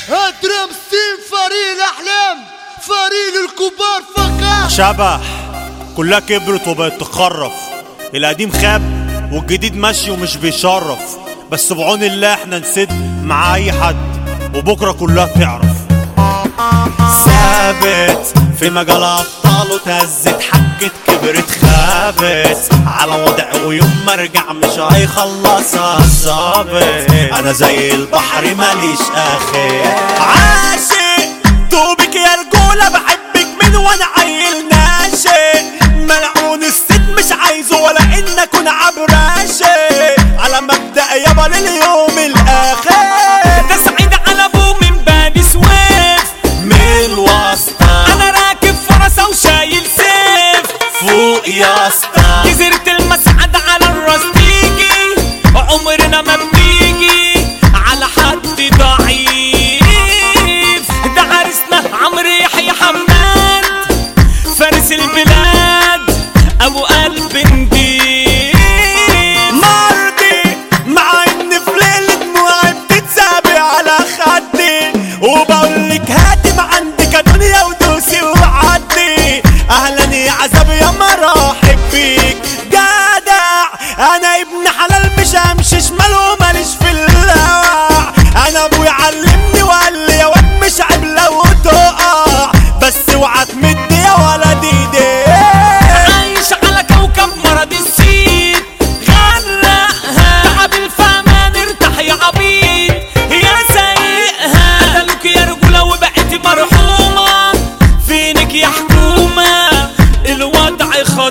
درمسين فريق الأحلام فريق الكبار فقط شبح كلها كبرت وبقت تخرف القديم خاب والجديد ماشي ومش بيشرف بس بعون الله احنا نسد مع اي حد وبكره كلها تعرف ثابت في مجال ابطاله تهزت حكت كبرت خابت على وضع ويوم ما ارجع مش هيخلصها الظابط انا زي البحر ماليش اخر عاشق دوبك يا رجولة بحبك من وانا عيل ناشئ ملعون الست مش عايزه ولا ان اكون عبراشي على مبدأ يابا لليوم الاخر ده سعيد على ابوه من بني سويف من الواسطة انا راكب فرسه وشايل سيف فوق يا اسطى جزيرة المسعد على الراس تيجي عمرنا ما بنيجي على حد ضعيف ده عرسنا عمرو يحيى حماد فارس البلاد ابو قلب نضيف مرضي مع ان في ليلة دموعي بتتسابق على خدي وبقول لك هاتي ما عندك دنيا ودوسي وعدي اهلا يا عذاب يا مراحب بيك جدع انا ابن حلال مش همشي شمال وماليش في الهوى انا ابويا علمني وقال لي يا واد مش عيب لو تقع بس اوعى تمد يا ولد ايديك عايش على كوكب مرض السيد غرقها تعب الفهمان ارتاح يا عبيد يا سايقها قتلوك يا رجولة وبقيت مرحومة فينك يا حكومة الوضع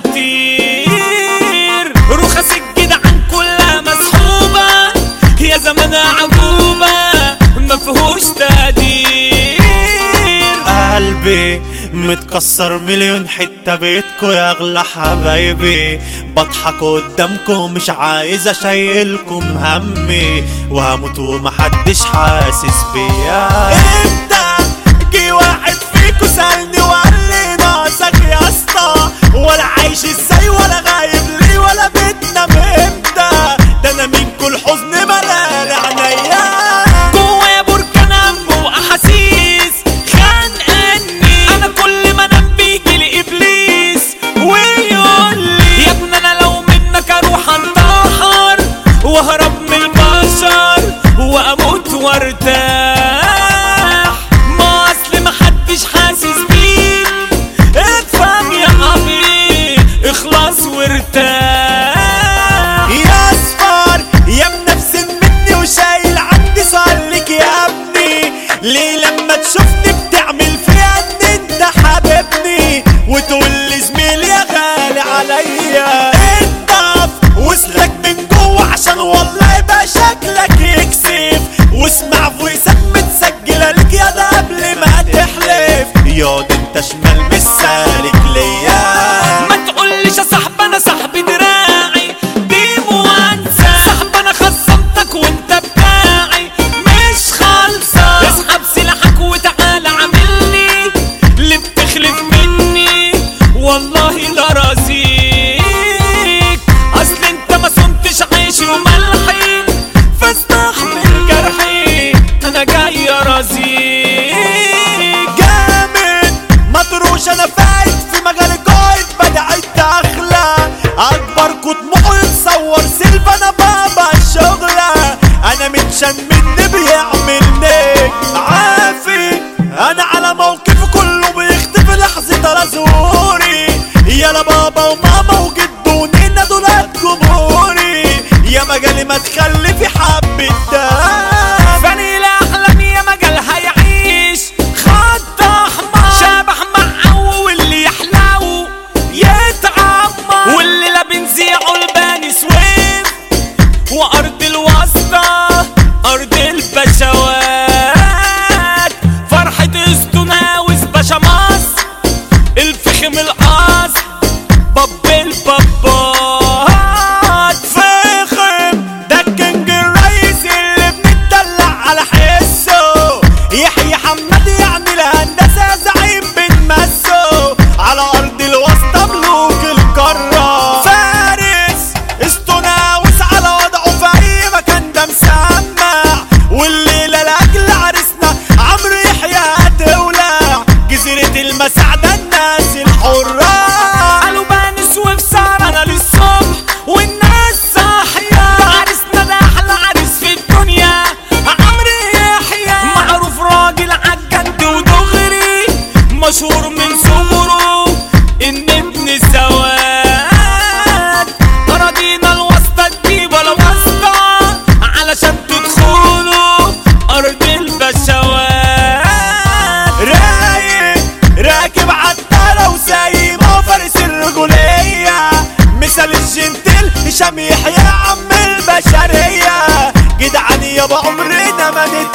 خطير رخص الجدعان كلها مسحوبة يا زمان عجوبة مفهوش تقدير قلبي متكسر مليون حتة بيتكو يا اغلى حبايبي بضحك قدامكم مش عايز اشيلكم همي وهموت ومحدش حاسس بيا امتى جه واحد فيكو سألني وقال لي ناقصك يا اسطى ولا عايش ازاي ولا غايب ليه ولا بتنام امتى ده انا من كل حزن ملان عينيا جوايا بركان هم واحاسيس خانقني انا كل ما انام بيجي لي ابليس ويقول لي يا ابني انا لو منك اروح انتحر واهرب من البشر واموت وارتاح ما اصل محدش حاسس بيك افهم يا حبيبي اخلص وارتاح يا اصفر يا منفسن مني وشايل عندي سؤال لك يا ابني ليه لما تشوفني بتعمل فيها ان انت حبيبني وتقول لي زميلي يا غالي عليا انضف واسلك من جوه عشان والله يبقى شكلك يكسف واسمع فويسات متسجله لك يا ده قبل ما تحلف ياض انت شمال مش سالك ليا ما تقوليش يا صاحب انا صاحبي دراعي دي موانسة صاحب انا خصمتك وانت بتاعي مش خالصة اسحب سلاحك وتعالى عاملني اللي بتخلف مني والله لا راسيك اصل انت ما صمتش عيشي وملحي فاستحمل جرحي انا جاي ارازيك جامد مطروش انا فايت في مجال القايد بدأت داخلة اكبر طموحه يتصور سيلفا انا بابا الشغلة انا متشن مني بيعملني عافي انا على موقفي كله بيختفي لحظة على ظهوري يا بابا وماما وجد ونينا دولات جمهوري يا مجالي ما تخلي في حبة دم فاني الاحلام يا مجال هيعيش خط احمر شبح معه واللي يحلو يتعمر واللي لا بنزيعه الباني سويف وارض الواسطة ارض البشوات فرحة استناوس باشا مصر الفخم القاص باب البابات فخم ده مثال الجنتل هشام يحيى عم البشرية جدعان يابا عمرنا ما نتقل